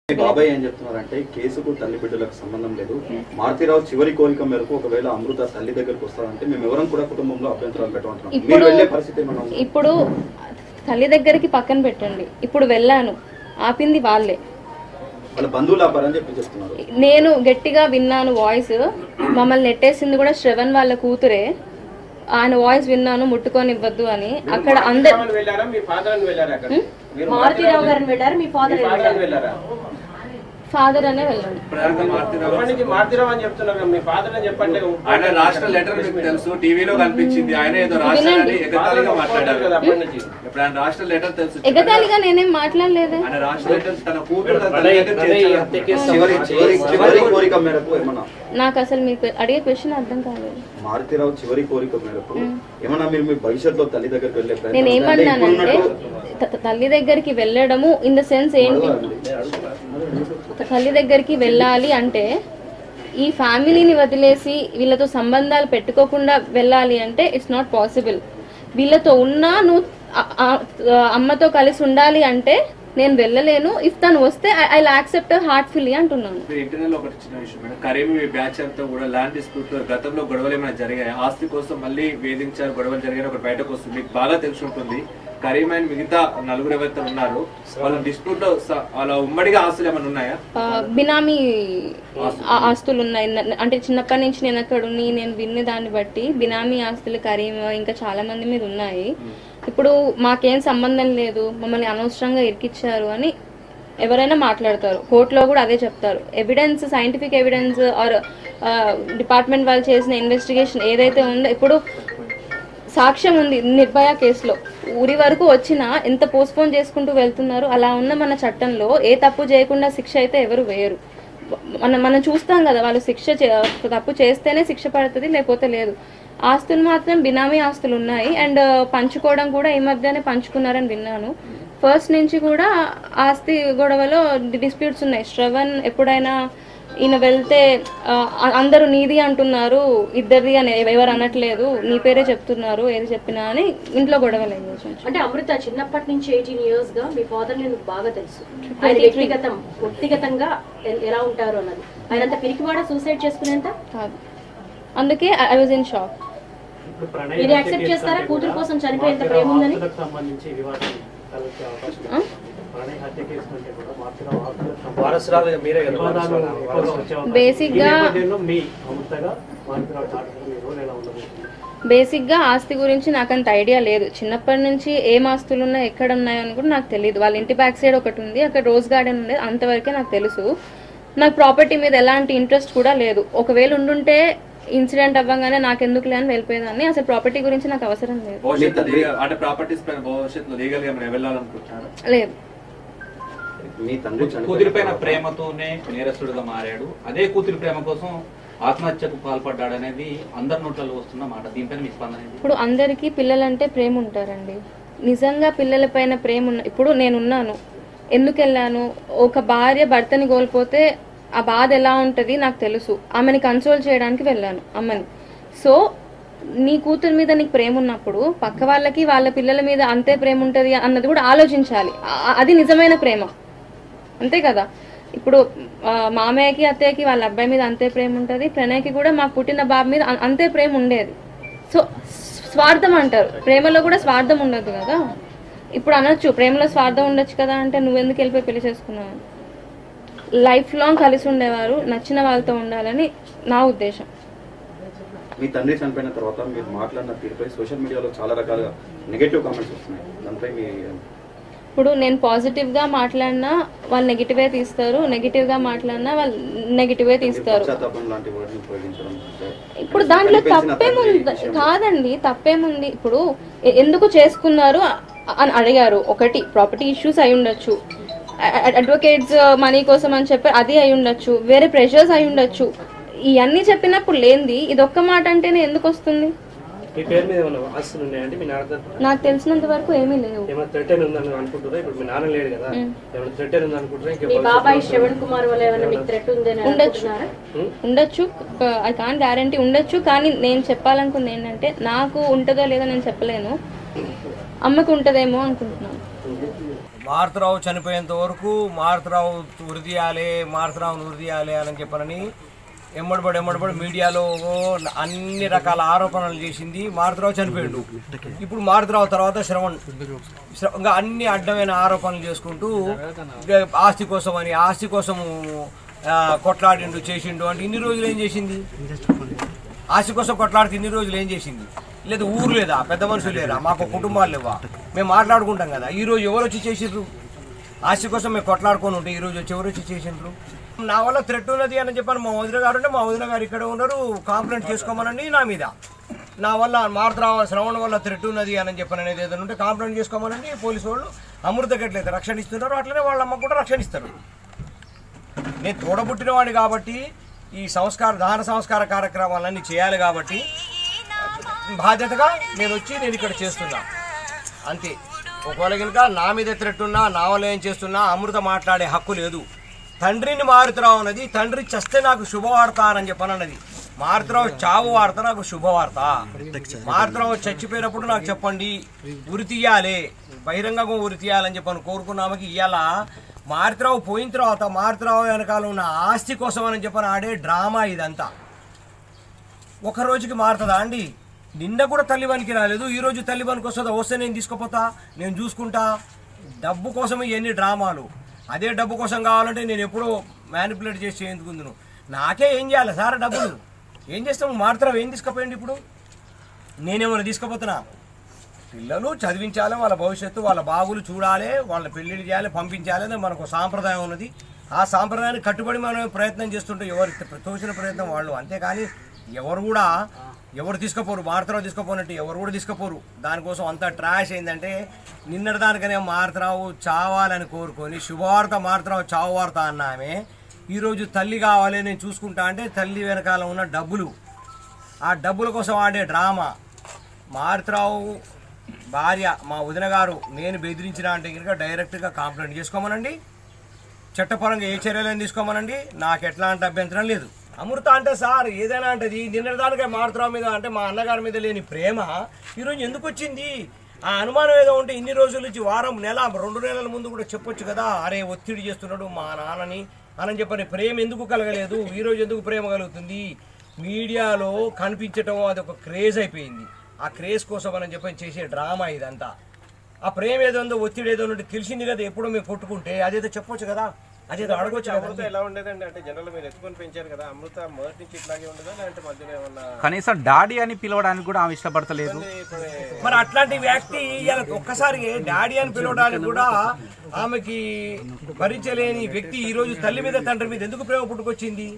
మీ బాబాయ్ ఏం చెప్తున్నారంటే కేసుకు తల్లి బిడ్డలకు సంబంధం లేదు మారుతిరావు చివరి కోరిక మేరకు ఒకవేళ అమృత తల్లి దగ్గరకు వస్తారంటే మేము ఎవరం కూడా కుటుంబంలో అభ్యంతరాలు పెట్టమంటున్నాం మీరు ఇప్పుడు వెళ్ళే పరిస్థితి ఏమైనా ఉందా? ఇప్పుడు తల్లి దగ్గరికి పక్కన పెట్టండి ఇప్పుడు వెళ్ళాను ఆపింది వాళ్ళే వాళ్ళ బంధువులు ఆపారని చెప్పి చెప్తున్నారు నేను గట్టిగా విన్నాను వాయిస్ మమ్మల్ని నెట్టేసింది కూడా శ్రవణ్ వాళ్ళ కూతురే ఆయన వాయిస్ విన్నాను ముట్టుకొని ఇవ్వద్దు అని అక్కడ అందరు మామూలు వెళ్ళారా మీ ఫాదర్ అని వెళ్ళారా అక్కడ మీరు మారుతిరావు గారిని వెళ్ళారు మీ ఫాదర్ మీ ఫాదర్ అని వెళ్ళారా ఫాదర్ అనే వెళ్ళాను అప్పటి నుంచి మారుతిరావు అని చెప్తున్నారు కదా, మీ ఫాదర్ అని చెప్పండి ఆయన రాష్ట్ర లెటర్ మీకు తెలుసు టీవీలో కనిపించింది ఆయన ఏదో రాష్ట్రాన్ని ఎగతాళిగా మాట్లాడారు కదా అప్పటి నుంచి ఇప్పుడు ఆయన రాష్ట్ర లెటర్ తెలుసు ఎగతాళిగా నేనేం మాట్లాడలేదే ఆయన రాష్ట్ర లెటర్ తన కూతురు తన తల్లి దగ్గర చేర్చాలనుకుంటున్నారు. చివరి చివరి చివరి కోరిక మేరకు ఏమన్నా నాకు అసలు మీకు అడిగే క్వశ్చన్ అర్థం కాలేదు మారుతిరావు చివరి కోరిక మేరకు ఏమన్నా మీరు మీ భవిష్యత్తులో తల్లి దగ్గరికి వెళ్ళే ప్రయత్నం నేను ఉందా? అంటే ఏమన్నానంటే ఇప్పుడున్నట్టు- త- తల్లి దగ్గరికి వెళ్ళడము ఇన్ ద సెన్స్ ఏంటి తల్లి దగ్గరికి వెళ్ళాలి అంటే ఈ ఫ్యామిలీని వదిలేసి వీళ్ళతో సంబంధాలు పెట్టుకోకుండా వెళ్ళాలి అంటే ఇట్స్ నాట్ పాసిబుల్ వీళ్ళతో ఉన్నా నువ్వు ఆ- ఆ- అమ్మతో కలిసి ఉండాలి అంటే నేను వెళ్ళలేను ఇఫ్ తను వస్తే ఐ యాక్సెప్ట్ హార్ట్ఫుల్లీ అంటున్నాను ఇప్పుడు ఇంటర్నల్ ఒకటి చిన్న విషయం మేడం కరీమి బ్యాచర్ తో కూడా ల్యాండ్ డిస్ప్యూట్ గతంలో గొడవలు ఏమైనా జరిగాయి ఆస్తి కోసం మళ్ళీ వేధించారు గొడవలు జరిగాయి ఒకటి బయటకు వస్తుంది మీకు బాగా తెలిసి ఉంటుంది కరీం అండ్ మిగతా నలుగురు ఎవరైతే ఉన్నారు వాళ్ళ డిస్ప్యూట్ లో స- వాళ్ళ ఉమ్మడిగా ఆస్తులు ఏమైనా ఉన్నాయా ఆ, బినామీ ఆ- ఆస్తులు ఉన్నాయి న- అంటే చిన్నప్పటి నుంచి నేను అక్కడ ఉండి నేను విన్న దాన్ని బట్టి బినామీ ఆస్తులు కరీం ఇంకా చాలా మంది మీద ఉన్నాయి ఇప్పుడు మాకేం సంబంధం లేదు మమ్మల్ని అనవసరంగా ఇరికిచ్చారు అని ఎవరైనా మాట్లాడతారు కోర్టులో కూడా అదే చెప్తారు evidence scientific evidence or department వాళ్ళు చేసిన ఇన్వెస్టిగేషన్ ఏదైతే ఉందో ఇప్పుడు సాక్ష్యం ఉంది నిర్భయ కేసులో ఊరి వరకు వచ్చినా ఎంత పోస్ట్పోన్ చేసుకుంటూ వెళ్తున్నారు అలా ఉన్న మన చట్టంలో ఏ తప్పు చేయకుండా శిక్ష అయితే ఎవరు వేయరు మనం మనం చూస్తాం కదా వాళ్ళు శిక్ష చే- తప్పు చేస్తేనే శిక్ష పడుతుంది లేకపోతే లేదు ఆస్తులు మాత్రం బినామీ ఆస్తులు ఉన్నాయి అండ్ పంచుకోవడం కూడా ఈ మధ్యనే పంచుకున్నారని విన్నాను ఫస్ట్ నుంచి కూడా ఆస్తి గొడవలో డిస్ప్యూట్స్ ఉన్నాయి శ్రవణ్ ఎప్పుడైనా ఈయన వెళ్తే ఆ, అందరూ నీది అంటున్నారు ఇద్దరిది అని ఎవరు అనట్లేదు నీ పేరే చెప్తున్నారు ఏది చెప్పినా అని ఇంట్లో గొడవలు అయ్యాయి కొంచెం. అంటే అమృత చిన్నప్పటి నుంచి ఎయిటీన్ ఇయర్స్ గా మీ ఫాదర్ నేను బాగా తెలుసు ఆయన వ్యక్తిగతం వ్యక్తిగతంగా ఎ- ఎలా ఉంటారు అన్నది ఆయన అంత పిరికివాడ సూసైడ్ చేసుకునేంత కాదు అందుకే ఐ వాజ్ ఇన్ షాక్ ఇప్పుడు ప్రణయ్ మీరు యాక్సెప్ట్ చేస్తారా కూతురు కోసం చనిపోయేంత ప్రేమ ఉందని ఆస్తులకు సంబంధించి వివాదం తలెత్తే అవకాశం ఉంది. ప్రణయ్ హత్య కేసు కంటే కూడా మార్చిరావు ఆస్తులకు సంబంధించి వారసురాలు మీరే కదా వివాదాలు ఎక్కువగా వచ్చే అవకాశం Basic ఉంది. ఈ గా- నేపథ్యంలో మీ అమృతగా మార్చిరావు డాక్టర్ మీ రోల్ ఎలా ఉండబోతుంది బేసిక్గా ఆస్తి గురించి నాకు అంత ఐడియా లేదు చిన్నప్పటి నుంచి ఏం ఆస్తులు ఉన్నాయి ఎక్కడ ఉన్నాయో అని కూడా నాకు తెలియదు వాళ్ళ ఇంటి బ్యాక్ సైడ్ ఒకటి ఉంది అక్కడ రోజ్ గార్డెన్ ఉంది అంతవరకే నాకు తెలుసు నాకు ప్రాపర్టీ మీద ఎలాంటి ఇంట్రెస్ట్ కూడా లేదు ఒకవేళ ఉండుంటే ఇన్సిడెంట్ అవ్వగానే నాకు ఎందుకు అని వెళ్ళిపోయేదాన్ని అసలు ప్రాపర్టీ గురించి నాకు అవసరం లేదు భవిష్యత్తు legal- అంటే ప్రాపర్టీస్ పైన భవిష్యత్తులో లీగల్ గా ఏమైనా వెళ్ళాలనుకుంటున్నారు లేదు మీ తండ్రి కూతురి పైన చనిపోయిన ప్రేమతోనే నేరస్తుడిగా మారాడు అదే కూతురి ప్రేమ కోసం ఆత్మహత్యకు పాల్పడ్డాడు అనేది అందరి నోట్లలో వస్తున్న మాట దీనిపైన మీ స్పందన ఏంటి? ఇప్పుడు అందరికీ పిల్లలంటే ప్రేమ ఉంటారండి నిజంగా పిల్లలపైన ప్రేమ ఉన్న ఇప్పుడు నేనున్నాను ఎందుకు వెళ్ళాను ఒక భార్య భర్తని కోల్పోతే ఆ బాధ ఎలా ఉంటుంది నాకు తెలుసు ఆమెని కన్సోల్ చేయడానికి వెళ్ళాను అమ్మని సో నీ కూతురు మీద నీకు ప్రేమ ఉన్నప్పుడు పక్క వాళ్ళకి వాళ్ళ పిల్లల మీద అంతే ప్రేమ ఉంటుంది అన్నది కూడా ఆలోచించాలి ఆ- అది నిజమైన ప్రేమ అంతే కదా ఇప్పుడు ఆ, మామయ్యకి అత్తయ్యకి వాళ్ళ అబ్బాయి మీద అంతే ప్రేమ ఉంటుంది ప్రణయ్కి కూడా మాకు పుట్టిన బాబు మీద అం- అంతే ప్రేమ ఉండేది సో స్వార్థం అంటారు ప్రేమలో కూడా స్వార్థం ఉండదు కదా ఇప్పుడు అనొచ్చు ప్రేమలో స్వార్థం ఉండొచ్చు కదా అంటే నువ్వెందుకు వెళ్ళిపోయి పెళ్లి చేసుకున్నావు లైఫ్ లాంగ్ కలిసి ఉండేవారు నచ్చిన వాళ్ళతో ఉండాలని నా ఉద్దేశం మీ తండ్రి చనిపోయిన తర్వాత మీరు మాట్లాడిన తీరుపై సోషల్ మీడియాలో చాలా రకాలుగా నెగటివ్ కామెంట్స్ వస్తున్నాయి దానిపై మీ ఇప్పుడు నేను పాజిటివ్గా మాట్లాడినా వాళ్ళు నెగిటివే తీస్తారు నెగిటివ్గా మాట్లాడినా వాళ్ళు నెగిటివే తీస్తారు పశ్చాత్తాపం లాంటి వర్డ్ని ఉపయోగించడం అంటే ఇప్పుడు దాంట్లో చనిపోయిన తప్పేముంది తండ్రి విషయంలో కాదండి తప్పేముంది ఇప్పుడు ఎ- ఎందుకు చేసుకున్నారు అ- అని అడిగారు ఒకటి ప్రాపర్టీ ఇష్యూస్ అయి ఉండొచ్చు అడ్వకేట్స్ మనీ కోసం అని చెప్పి అది అయి ఉండొచ్చు వేరే ప్రెషర్స్ అయి ఉండొచ్చు ఇవన్నీ చెప్పినప్పుడు లేనిది ఇది ఒక్క మాట అంటేనే ఎందుకు వస్తుంది మీ పేరు మీద ఏమైనా ఆస్తులు ఉన్నాయంటే మీ నాన్న తరపున నాకు తెలిసినంత వరకు ఏమీ లేవు ఏమైనా థ్రెట్ ఉందని అనుకుంటారా ఇప్పుడు మీ నాన్న లేడు కదా ఏమైనా థ్రెట్ ఉంది అనుకుంటారా ఇంకా మీ బాబాయ్ శ్రవణ్ కుమార్ వల్ల ఏమైనా మీకు థ్రెట్ ఉందని ఉండొచ్చు. అనుకుంటున్నారా ఉండొచ్చు ఐ కాన్ గ్యారంటీ ఉండొచ్చు కానీ నేను చెప్పాలనుకుంది ఏంటంటే నాకు ఉంటుందో లేదో నేను చెప్పలేను అమ్మకు ఉంటుందేమో అనుకుంటున్నాను మారుతరావు చనిపోయేంత వరకు మారుతరావు ఉరిదీయాలి మారుతరావును ఉరిదీయాలి అని చెప్పనని ఎమ్మడిపడి ఎమ్మడిపడి మీడియాలో అన్ని రకాల ఆరోపణలు చేసింది మారుతరావు చనిపోయాడు ఇప్పుడు మారుతరావు తర్వాత శ్రవణ్ శ్ర- ఇంకా అన్ని అడ్డమైన ఆరోపణలు చేసుకుంటూ ఇంకా ఆస్తి కోసం అని ఆస్తి కోసం ఆ, కొట్లాడిండు చేసిండు అంటే ఇన్ని రోజులు ఏం చేసింది ఆస్తి కోసం కొట్లాడితే ఇన్ని రోజులు ఏం చేసింది లేదు ఊరు లేదా పెద్ద మనుషులు లేరా మాకు కుటుంబాలు లేవా మేము మాట్లాడుకుంటాం కదా ఈ రోజు ఎవరు వచ్చి చేసిండ్రు ఆస్తి కోసం మేము కొట్లాడుకొని ఉంటే ఈ రోజు వచ్చి ఎవరు వచ్చి చేసిండ్రు నా వల్ల థ్రెట్ ఉన్నది అని చెప్పాను మా వదిన గారు ఉంటే మా వదిన గారు ఇక్కడ ఉన్నారు కాంప్లైంట్ చేసుకోమనండి నా మీద నా వల్ల మారుతరావు శ్రవణం వల్ల థ్రెట్ ఉన్నది అని చెప్పని అనేది ఏదైనా ఉంటే కాంప్లైంట్ చేసుకోమనండి పోలీసు వాళ్ళు అమృత ఎట్లయితే రక్షణ ఇస్తున్నారు అట్లనే వాళ్ళ అమ్మ కూడా రక్షణ ఇస్తారు నేను తోడబుట్టినవాడిని కాబట్టి ఈ సంస్కార దహన సంస్కార కార్యక్రమాలన్నీ చేయాలి కాబట్టి బాధ్యతగా నేను వచ్చి నేను ఇక్కడ చేస్తున్నా అంతే ఒకవేళ కనుక నా మీద ఎత్తినట్టున్నా నా వల్ల ఏం చేస్తున్నా అమృత మాట్లాడే హక్కు లేదు తండ్రిని మారుతురావు అన్నది తండ్రి చస్తే నాకు శుభవార్త అని చెప్పనన్నది మారుతురావు చావు వార్త నాకు శుభవార్త మారుతురావు చచ్చిపోయినప్పుడు నాకు చెప్పండి ఉరి తీయాలి బహిరంగంగా ఉరి తీయాలని చెప్పని కోరుకున్నామకి ఇవాళ మారుతురావు పోయిన తర్వాత మారుతురావు వెనకాల ఉన్న ఆస్తి కోసం అని చెప్పని ఆడే డ్రామా ఇదంతా ఒక రోజుకి మారుతుందా అండి నిన్న కూడా తల్లి పనికి రాలేదు ఈ రోజు తల్లి పనికి వస్తుందా వస్తే నేను తీసుకుపోతా నేను చూసుకుంటా డబ్బు కోసమే ఎన్ని డ్రామాలు అదే డబ్బు కోసం కావాలంటే నేను ఎప్పుడో మ్యానిపులేట్ చేసి చేయించుకుందును నాకే ఏం చేయాలి సార్ డబ్బులు ఏం చేస్తాము మారుతారా ఏం తీసుకుపోయండి ఇప్పుడు నేనేమైనా తీసుకుపోతున్నా పిల్లలు చదివించాలి వాళ్ళ భవిష్యత్తు వాళ్ళ బాగులు చూడాలి వాళ్ళ పెళ్ళిళ్ళు చేయాలి పంపించాలి అనేది మనకు ఒక సాంప్రదాయం ఉన్నది ఆ సాంప్రదాయాన్ని కట్టుబడి మనం ప్రయత్నం చేస్తుంటే ఎవరి తోచిన ప్రయత్నం వాళ్ళు అంతేకాని ఎవరు కూడా ఎవరు తీసుకుపోరు మారుతరావు తీసుకుపోనట్టు ఎవరు కూడా తీసుకుపోరు దానికోసం అంత ట్రాష్ అయిందంటే నిన్నటి దానికనే మారుతరావు చావాలని కోరుకొని శుభవార్త మారుతరావు చావు వార్త అన్న ఆమె ఈరోజు తల్లి కావాలి నేను చూసుకుంటా అంటే తల్లి వెనకాల ఉన్న డబ్బులు ఆ డబ్బుల కోసం ఆడే డ్రామా మారుతరావు భార్య మా వదిన గారు నేను బెదిరించిన అంటే కనుక డైరెక్ట్గా కంప్లైంట్ చేసుకోమనండి చట్టపరంగా ఏ చర్యలను తీసుకోమనండి నాకు ఎట్లాంటి అభ్యంతరం లేదు అమృత అంటే సార్ ఏదైనా అంటది నిన్నటిదానికే మారుతరావు మీద అంటే మా అన్నగారి మీద లేని ప్రేమ ఈరోజు ఎందుకు వచ్చింది ఆ అనుమానం ఏదో ఉంటే ఇన్ని రోజుల నుంచి వారం నెల రెండు నెలల ముందు కూడా చెప్పొచ్చు కదా అరే ఒత్తిడి చేస్తున్నాడు మా నాన్నని అని చెప్పని ప్రేమ ఎందుకు కలగలేదు ఈరోజు ఎందుకు ప్రేమ కలుగుతుంది మీడియాలో కనిపించటం అది ఒక క్రేజ్ అయిపోయింది ఆ క్రేజ్ కోసం అని చెప్పని చేసే డ్రామా ఇదంతా ఆ ప్రేమ ఏదో ఉందో ఒత్తిడి ఏదో ఉంటే తెలిసింది కదా ఎప్పుడో మేము కొట్టుకుంటే అదేదో చెప్పొచ్చు కదా అదేదో అడగొచ్చు అమృత కదా ఎలా ఉండేదండి అంటే జనరల్ మీరు ఎత్తుకొని పెంచారు కదా అమృత మొదటి నుంచి ఇట్లాగే ఉండదా లేదంటే మధ్యలో ఏమన్నా కనీసం డాడీ అని పిలవడానికి కూడా ఆమె ఇష్టపడతలేదు ఇప్పుడు మరి అట్లాంటి వ్యక్తి ఇవాళ ఒక్కసారి డాడీ అని పిలవడానికి కూడా ఆమెకి భరించలేని వ్యక్తి ఈ రోజు తల్లి మీద తండ్రి మీద ఎందుకు ప్రేమ పుట్టుకొచ్చింది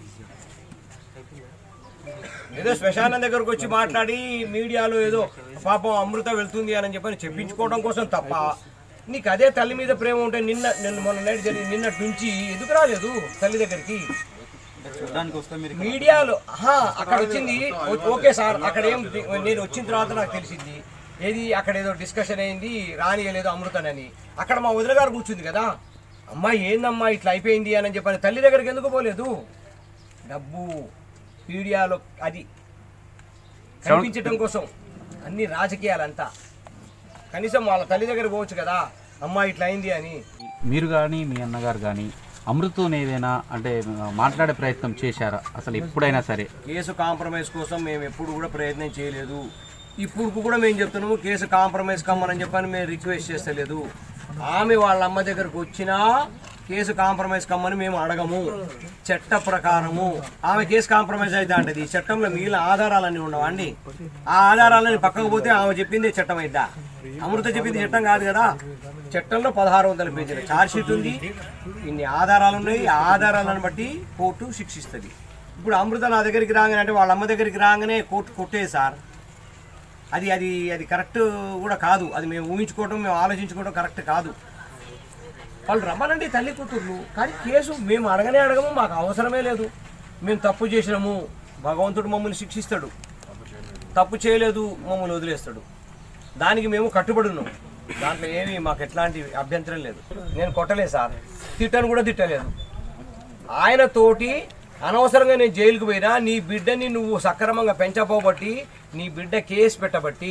ఏదో శ్మశానం దగ్గరకు వచ్చి మాట్లాడి మీడియాలో ఏదో పాపం అమృత వెళ్తుంది అని చెప్పని చెప్పించుకోవడం కోసం తప్ప నీకు అదే తల్లి మీద ప్రేమ ఉంటే నిన్న నిన్న మొన్న నైట్ జరిగి నిన్నటి నుంచి ఎందుకు రాలేదు తల్లి దగ్గరికి మీడియాలో ఆహా, అక్కడ వచ్చింది ఓ- ఓకే సార్ అక్కడ ఏం నేను వచ్చిన తర్వాత నాకు తెలిసింది ఏది అక్కడ ఏదో డిస్కషన్ అయింది రానియలేదు అమృతనని అక్కడ మా వదిన గారు కూర్చుంది కదా అమ్మా ఏందమ్మా ఇట్లా అయిపోయింది అని చెప్పని తల్లి దగ్గరికి ఎందుకు పోలేదు డబ్బు మీడియాలో అది కనిపించటం కోసం అన్ని రాజకీయాలంతా కనీసం వాళ్ళ తల్లి దగ్గర పోవచ్చు కదా అమ్మా ఇట్లా అయింది అని మీరు కానీ మీ అన్నగారు కానీ అమృతతో ఏదైనా అంటే మాట్లాడే ప్రయత్నం చేశారా అసలు ఎప్పుడైనా సరే కేసు కాంప్రమైజ్ కోసం మేము ఎప్పుడు కూడా ప్రయత్నం చేయలేదు ఇప్పుడు కూడా మేము చెప్తున్నాము కేసు కాంప్రమైజ్ కమ్మని చెప్పని మేము రిక్వెస్ట్ చేస్తలేదు ఆమె వాళ్ళ అమ్మ దగ్గరకు వచ్చినా కేసు కాంప్రమైజ్ కమ్మని మేము అడగము చట్ట ప్రకారము ఆమె కేసు కాంప్రమైజ్ అయితే అంటది ఈ చట్టంలో మిగిలిన ఆధారాలన్నీ ఉండవా అండి ఆ ఆధారాలని పక్కకు పోతే ఆమె చెప్పింది చట్టం అయిద్దా అమృత చెప్పింది చట్టం కాదు కదా చట్టంలో పదహారు వందల పేజీల ఛార్జ్ షీట్ ఉంది ఇన్ని ఆధారాలు ఉన్నాయి ఆ ఆధారాలను బట్టి కోర్టు శిక్షిస్తుంది ఇప్పుడు అమృత నా దగ్గరికి రాగానే అంటే వాళ్ళ అమ్మ దగ్గరికి రాగానే కోర్టు కొట్టేది సార్ అది అది అది కరెక్ట్ కూడా కాదు అది మేము ఊహించుకోవడం మేము ఆలోచించుకోవడం కరెక్ట్ కాదు వాళ్ళు రమ్మనండి తల్లి కూతుర్లు కానీ కేసు మేము అడగనే అడగము మాకు అవసరమే లేదు మేము తప్పు చేసినాము భగవంతుడు మమ్మల్ని శిక్షిస్తాడు తప్పు చేయలేదు మమ్మల్ని వదిలేస్తాడు దానికి మేము కట్టుబడి ఉన్నాం దాంట్లో ఏమీ మాకు ఎట్లాంటి అభ్యంతరం లేదు నేను కొట్టలేదు సార్ తిట్టను కూడా తిట్టలేదు ఆయన తోటి అనవసరంగా నేను జైలుకు పోయినా నీ బిడ్డని నువ్వు సక్రమంగా పెంచపోబట్టి నీ బిడ్డ కేసు పెట్టబట్టి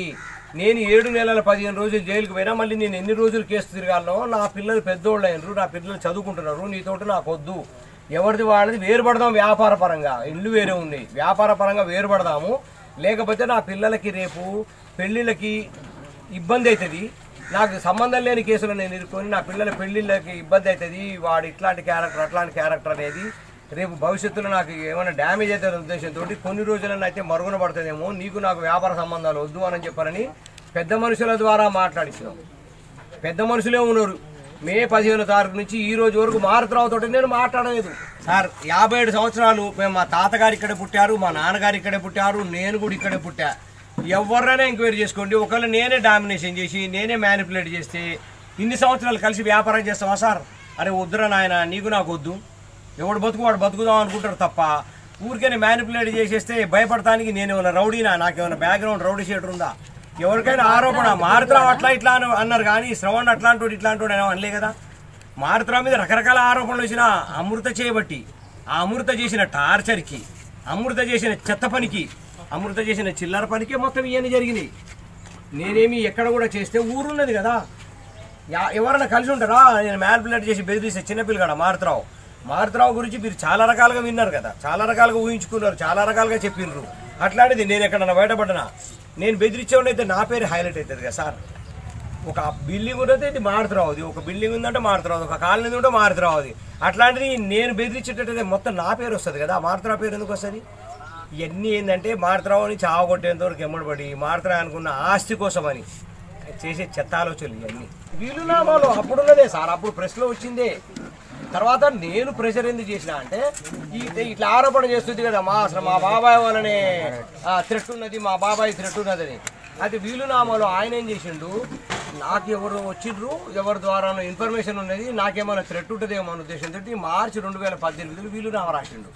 నేను ఏడు నెలల పదిహేను రోజులు జైలుకి పోయినా మళ్ళీ నేను ఎన్ని రోజులు కేసు తిరగాలో నా పిల్లలు పెద్దోళ్ళు అయినరు నా పిల్లలు చదువుకుంటున్నారు నీతోటి నాకు వద్దు ఎవరిది వాళ్ళది వేరుపడదాం వ్యాపార పరంగా ఇల్లు వేరే ఉన్నాయి వ్యాపార పరంగా వేరుపడదాము లేకపోతే నా పిల్లలకి రేపు పెళ్ళిళ్ళకి ఇబ్బంది అవుతుంది నాకు సంబంధం లేని కేసులు నేను ఇరుక్కొని నా పిల్లల పెళ్ళిళ్ళకి ఇబ్బంది అవుతుంది వాడు ఇట్లాంటి క్యారెక్టర్ అట్లాంటి క్యారెక్టర్ అనేది రేపు భవిష్యత్తులో నాకు ఏమైనా డ్యామేజ్ అవుతుంది ఉద్దేశంతో కొన్ని రోజులైనా అయితే మరుగున పడుతుందేమో నీకు నాకు వ్యాపార సంబంధాలు వద్దు అని చెప్పారని పెద్ద మనుషుల ద్వారా మాట్లాడించినాం పెద్ద మనుషులే ఉన్నారు మే పదిహేను తారీఖు నుంచి ఈ రోజు వరకు మారుతరావుతో నేను మాట్లాడలేదు సార్ యాభై ఏడు సంవత్సరాలు మేము మా తాతగారు ఇక్కడే పుట్టారు మా నాన్నగారు ఇక్కడే పుట్టారు నేను కూడా ఇక్కడే పుట్టా ఎవరైనా ఎంక్వైరీ చేసుకోండి ఒకవేళ నేనే డామినేషన్ చేసి నేనే మ్యానిపులేట్ చేస్తే ఇన్ని సంవత్సరాలు కలిసి వ్యాపారం చేస్తావా సార్ అరే వద్దురా నాయన నీకు నాకు వద్దు ఎవడు బతుకు వాడు బతుకుదాం అనుకుంటారు తప్ప ఊరికే మ్యానిపులేట్ చేసేస్తే భయపడటానికి నేను ఏమైనా రౌడీనా నాకేమైనా బ్యాక్గ్రౌండ్ రౌడీ షీటర్ ఉందా ఎవరికైనా ఆరోపణ మారుతురావు అట్లా ఇట్లా అని అన్నారు కానీ శ్రవణ్ అట్లాంటి ఇట్లాంటి వాడు అనలే కదా మారుతురావు మీద రకరకాల ఆరోపణలు వచ్చిన అమృత చేయబట్టి ఆ అమృత చేసిన టార్చర్కి అమృత చేసిన చెత్త పనికి అమృత చేసిన చిల్లర పనికి మొత్తం ఇవన్నీ జరిగినాయి నేనేమి ఎక్కడ కూడా చేస్తే ఊరున్నది కదా యా- ఎవరైనా కలిసి ఉంటారా నేను మ్యానిపులేట్ చేసి బెదిరిస్తే చిన్నపిల్లగాడ మారుతురావు మారుతురావు గురించి మీరు చాలా రకాలుగా విన్నారు కదా చాలా రకాలుగా ఊహించుకున్నారు చాలా రకాలుగా చెప్పినారు అట్లాంటిది నేను ఎక్కడన్నా బయటపడ్డనా నేను బెదిరించేవాడిని అయితే నా పేరు హైలైట్ అవుతుంది కదా సార్ ఒక బిల్డింగ్ ఉన్నది ఇది మారుతురావుది ఒక బిల్డింగ్ ఉందంటే మారుతురావు ఒక కాలనీ ఉంటే మారుతురావుది అట్లాంటిది నేను బెదిరించేటట్టయితే మొత్తం నా పేరు వస్తుంది కదా మారుతురావు పేరు ఎందుకు వస్తుంది ఇవన్నీ ఏంటంటే మారుతురావు అని చావగొట్టేంత వరకు ఎమ్మడబడి మారుతురావు అనుకున్న ఆస్తి కోసమని చేసే చెత్త ఆలోచనలు ఇవన్నీ వీలునామాలు అప్పుడున్నదే సార్ అప్పుడు ప్రెస్లో వచ్చిందే తర్వాత నేను ప్రెషర్ ఎందుకు చేసిన అంటే ఈ ఇట్లా ఆరోపణ చేస్తుంది కదా మా అసలు మా బాబాయ్ వల్లనే థ్రెట్ ఉన్నది మా బాబాయ్ థ్రెట్ ఉన్నదని అది వీలునామాలో ఆయన ఏం చేసిండు నాకు ఎవరు వచ్చిండ్రు ఎవరి ద్వారా ఇన్ఫర్మేషన్ ఉన్నది నాకేమైనా థ్రెట్ ఉంటుందేమో అనే ఉద్దేశంతో మార్చి రెండు వేల పద్దెనిమిదిలో వీలునామా రాసిండు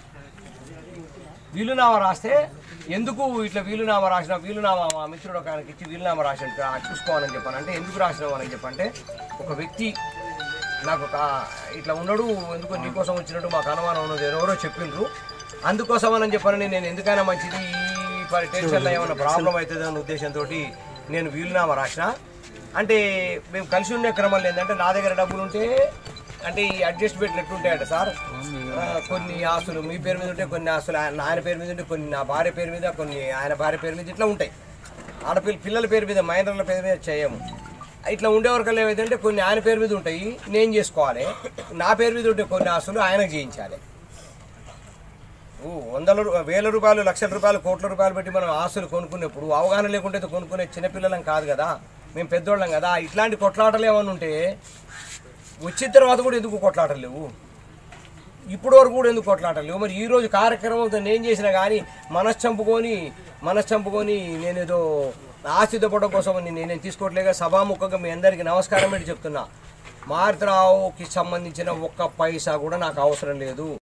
వీలునామా రాస్తే ఎందుకు ఇట్లా వీలునామా రాసిన వీలునామా మా మిత్రుడు ఒక ఆయనకి ఇచ్చి వీలునామా రాసిన చూసుకోవాలని చెప్పాను అంటే ఎందుకు రాసినావు అని చెప్పంటే ఒక వ్యక్తి నాకు ఒక ఇట్లా ఉన్నాడు ఎందుకు నీకోసం వచ్చినట్టు మాకు అనుమానం ఉన్నది ఎవరో చెప్పిండ్రు అందుకోసం అని చెప్పాను నేను ఎందుకైనా మంచిది ఈ పరి టెన్షన్లో ఏమైనా ప్రాబ్లం అవుతుంది అనే ఉద్దేశంతో నేను వీలునామా రాసిన అంటే మేము కలిసి ఉండే క్రమంలో ఏంటంటే నా దగ్గర డబ్బులు ఉంటే అంటే ఈ అడ్జస్ట్మెంట్లు ఎట్లుంటాయంట సార్ ఆ, కొన్ని ఆస్తులు మీ పేరు మీద ఉంటే కొన్ని ఆస్తులు ఆయన ఆయన పేరు మీద ఉంటే కొన్ని నా భార్య పేరు మీద కొన్ని ఆయన భార్య పేరు మీద ఇట్లా ఉంటాయి ఆడపిల్ల పిల్లల పేరు మీద మైనర్ల పేరు మీద చేయము ఇట్లా ఉండేవరకల్లా ఏమైందంటే కొన్ని ఆయన పేరు మీద ఉంటాయి నేను చేసుకోవాలి నా పేరు మీద ఉంటే కొన్ని ఆస్తులు ఆయనకు చేయించాలి ఊ, వందల రూ- వేల రూపాయలు లక్షల రూపాయలు కోట్ల రూపాయలు పెట్టి మనం ఆస్తులు కొనుక్కునేప్పుడు అవగాహన లేకుంటే అయితే కొనుక్కునే చిన్నపిల్లలం కాదు కదా మేము పెద్దోళ్ళం కదా ఇట్లాంటి కొట్లాటలు ఏమైనా ఉంటే వచ్చిన తర్వాత కూడా ఎందుకు కొట్లాటలు లేవు ఇప్పుడు వరకు కూడా ఎందుకు కొట్లాటలు లేవు మరి ఈ రోజు కార్యక్రమంతో నేను చేసినా కానీ మనసు చంపుకొని మనసు చంపుకొని నేనేదో ఆస్తి దొప్పడం కోసం అని నేనేం తీసుకోవట్లేక సభాముఖంగా మీ అందరికీ నమస్కారం పెట్టి చెప్తున్నా మారుతరావుకి సంబంధించిన ఒక్క పైసా కూడా నాకు అవసరం లేదు